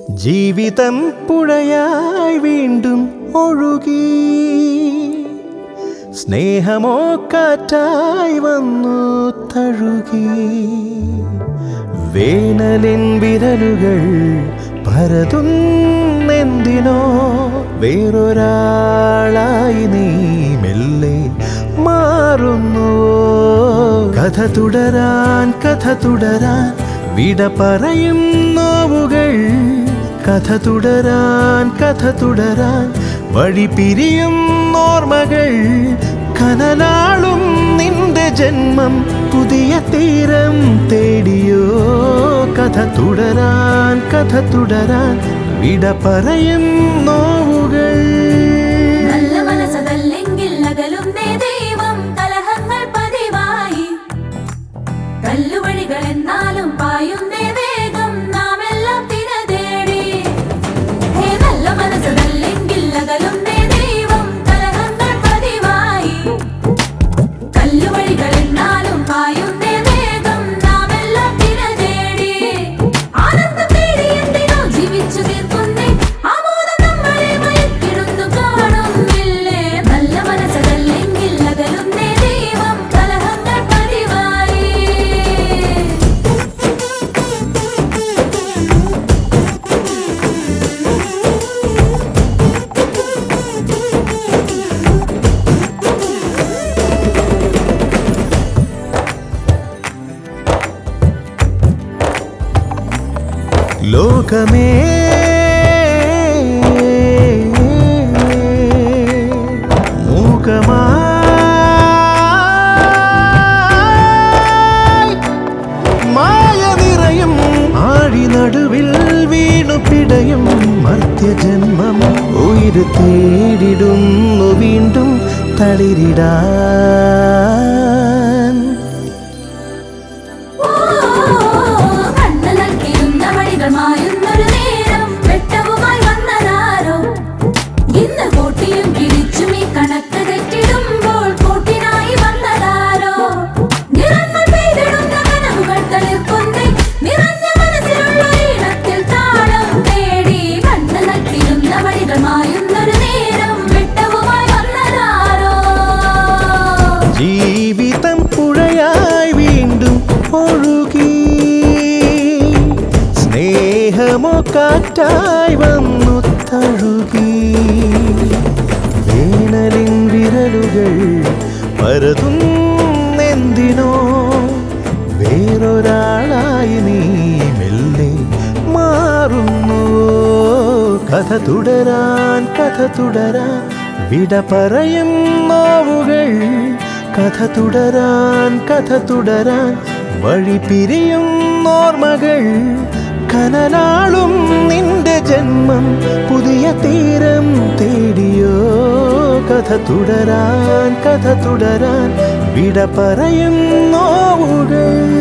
ജീവിതം പുഴയായി വീണ്ടും ഒഴുകി സ്നേഹമോ കാറ്റായി വന്നു തഴുകി വേനലിൻ വിരലുകൾ പരതുന്നെന്തിനോ വേറൊരാളായി നീ മെല്ലെ മാറുന്നുവോ കഥ തുടരാൻ കഥ തുടരാൻ വിട പറയും നോവുകൾ കഥ തുടരാൻ കഥ തുടരാൻ വഴി പിരിയും ഓർമ്മകൾ കനലാളും നിന്റെ ജന്മം പുതിയ തീരം തേടിയോ കഥ തുടരാൻ കഥ തുടരാൻ വിട പറയും നോവുകൾ നല്ല മനസ്സതല്ലെങ്കിൽ അകലുന്നേ ദൈവം കലഹങ്ങൾ പതിവായി കല്ലുവഴികൾ എന്നാലും പായുന്നേ വേഗം നാം എല്ലാം തിര തേടി ഹേ നല്ല മനസ്സതല്ലെങ്കിൽ അകലുന്നേ ദൈവം കലഹങ്ങൾ പതിവായി കല്ലുവഴികൾ എന്നാലും പായുന്നേ വേഗം നാം എല്ലാം തിര തേടി ആനന്ദം തേടി എന്തിനോ ജീവിച്ചു തീർക്കുന്നേ ആമോദം നമ്മളെ മയക്കിടുന്നു കാണുന്നില്ലേ നല്ല മനസ്സതല്ലെങ്കിൽ അകലുന്നേ ദൈവം കലഹങ്ങൾ പതിവായി ലോകമേ മൂകമായി മായ നിറയും ആഴി നടുവിൽ വീണു പിടയും മർത്യജന്മം ഉയിര് തേടിടുന്നു വീണ്ടും തളിരിടാൻ കണ്ണലക്കിയുന്ന വഴികൾ മായുന്നൊരു നേരം വെട്ടവുമായി വന്നതാരോ ഇന്ന് കൂട്ടിയും കിഴിച്ചും ഈ കണക്ക് തെറ്റിടുമ്പോൾ കൂട്ടിനായി വന്നതാരോ നിറങ്ങൾ പെയ്തിടുന്ന കനവുകൾ തളിർക്കുന്നേ നിറഞ്ഞ മനസ്സിലുള്ള ഈണത്തിൽ താളം തേടി കണ്ണലക്കിയുന്ന വഴികൾ മായുന്നൊരു നേരം വെട്ടവുമായി വന്നതാരോ ജീവിതം പുഴയായി വീണ്ടും ഒഴുകി സ്നേഹമോ കാറ്റായി വന്നു തഴുകി വേനലിൻ വിരലുകൾ പരതുന്നെന്തിനോ വേറൊരാളായി നീ മെല്ലെ മാറുന്നു കഥ തുടരാൻ കഥ തുടരാൻ വിട പറയും നോവുകൾ കഥ തുടരാൻ കഥ തുടരാൻ വഴി പിരിയും ഓർമ്മകൾ കനലാളും നിന്റെ ജന്മം പുതിയ തീരം തേടിയോ കഥ തുടരാൻ കഥ തുടരാൻ വിട പറയും നോവുകൾ